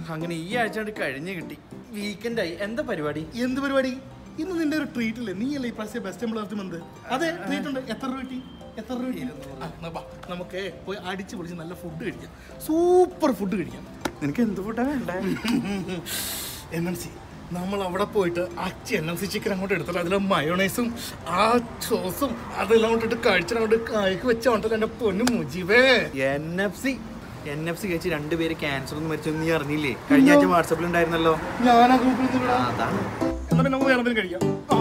അങ്ങനെ ഈ ആഴ്ച കൊണ്ട് കഴിഞ്ഞ് കിട്ടി വീക്കെൻഡായി എന്താ പരിപാടി എന്ത് പരിപാടി ഇന്ന് നിന്റെ ഒരു ട്രീറ്റ് ഇല്ലേ നീ അല്ലേ ഈ പ്രാവശ്യം ബെസ്റ്റ് എംപ്ലോയർ മന്ത് അതെ ട്രീറ്റ് ഉണ്ട് എത്ര രൂപ കിട്ടി എത്ര രൂപ കിട്ടി ആ, എന്നാ വാ, നമുക്ക് പോയി അടിച്ച് പൊളിച്ച് നല്ല ഫുഡ് കഴിക്കാം സൂപ്പർ ഫുഡ് കഴിക്കാം നിനക്ക് എന്ത് ഫുഡാ വേണ്ടേ എൻ എം സി നമ്മൾ അവിടെ പോയിട്ട് അച്ഛ എൻ എം സി ചിക്കൻ അങ്ങോട്ട് എടുത്തിട്ട് അതിലെ മയോണൈസും ആ സോസും അതെല്ലാം കൊണ്ടിട്ട് കഴിച്ചിട്ട് അങ്ങോട്ട് കായ്ക്ക് വെച്ചോണ്ടല്ലോ എൻ്റെ പൊന്നു മുജീബേ N F C N F C കഴിച്ച് രണ്ടുപേര് ക്യാൻസർ ഒന്ന് മരിച്ചെന്ന് നീ അറിഞ്ഞില്ലേ കഴിഞ്ഞ ആഴ്ച വാട്സപ്പിൽ ഉണ്ടായിരുന്നല്ലോ ഞാൻ ആ ഗ്രൂപ്പിൽ നിന്നിടാ അതാണ് എന്നാ പിന്നെ നമുക്ക് വേറെ എന്തെങ്കിലും കഴിക്കാം ആ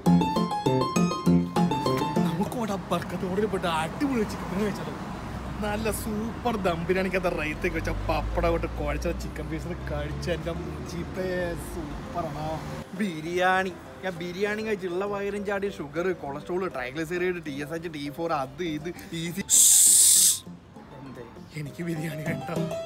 നമുക്ക് ഇവിടെ ബർക്കത്തോടെ പോയിട്ട് അടിപൊളി ചിക്കൻ കഴിച്ചാലോ നല്ല സൂപ്പർ ദം ബിരിയാണിക്കകത്ത് റൈത്തൊക്കെ വെച്ച പപ്പട കൊണ്ട് കുഴച്ച ചിക്കൻ പീസ് കഴിച്ച എൻ്റെ മുജീബേ സൂപ്പറാണോ ബിരിയാണി ഞാൻ ബിരിയാണി കഴിച്ചുള്ള വയറും ചാടി sugar cholesterol triglyceride T S H T four അത് ഇത് ഈസി എനിക്ക് ബിരിയാണി വേണ്ട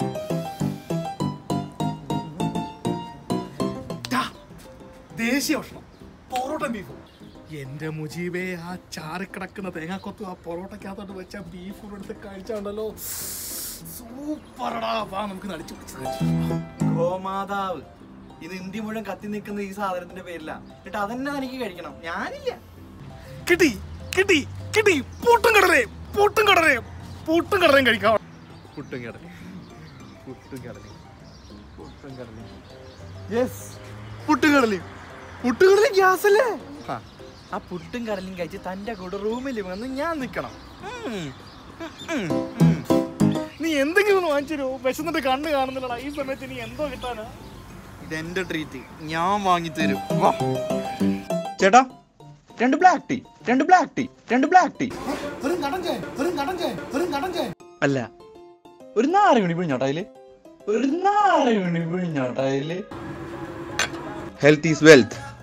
ടാ, ദേശീയ ഭക്ഷണം പൊറോട്ട ബീഫും എന്റെ മുജീബേ ആ ചാറിക്കിടക്കുന്ന തേങ്ങാക്കൊത്തും ആ പൊറോട്ടക്കകത്തോട്ട് വെച്ച ബീഫ് കൂടെ എടുത്ത് കഴിച്ചാണ്ടല്ലോ സൂപ്പറടാ വാ നമുക്ക് നടിച്ചു ഗോമാതാവ് ഇത് ഇന്ത്യ മുഴുവൻ കത്തി നിൽക്കുന്ന ഈ സാധനത്തിന്റെ പേരില എന്നിട്ട് അതന്നെ എനിക്ക് കഴിക്കണം ഞാനില്ല കിട്ടി കിട്ടി കിട്ടി പൂട്ടും കടലേ പൂട്ടും കടലേ പൂട്ടും കടലയും കഴിക്കാം പുട്ടും കടലി പുട്ടും കടലി പുട്ടും കടലി യെസ് പുട്ടും കടലി പുട്ടും കടലി ഗ്യാസ് അല്ലേ ആ, ആ പുട്ടും കടലും കഴിച്ച് തന്റെ കൂടെ റൂമിൽ വന്ന് ഞാൻ നിൽക്കണം ഉം, ഉം, ഉം. നീ എന്തെങ്കിലും ഒന്ന് വാങ്ങിച്ചു വിശന്നിട്ട് കണ്ണ് കാണുന്നില്ലടാ ഈ സമയത്ത് നീ എന്തോ കിട്ടാനാ ഇതെന്റെ ട്രീറ്റ് ഞാൻ വാങ്ങി തരും വാ ചേട്ടാ രണ്ട് ബ്ലാക്ക് ടീ രണ്ട് ബ്ലാക്ക് ടീ രണ്ട് ബ്ലാക്ക് ടീ വെറും കടം ചേ വെറും കടം ചേ വെറും കടം ചേ അല്ല ഒരു നാരങ്ങണി പിഴിഞ്ഞോട്ടായില് ഒരു നാരങ്ങണി പിഴിഞ്ഞോട്ടായില് ഹെൽത്ത് ഈസ് വെൽത്ത്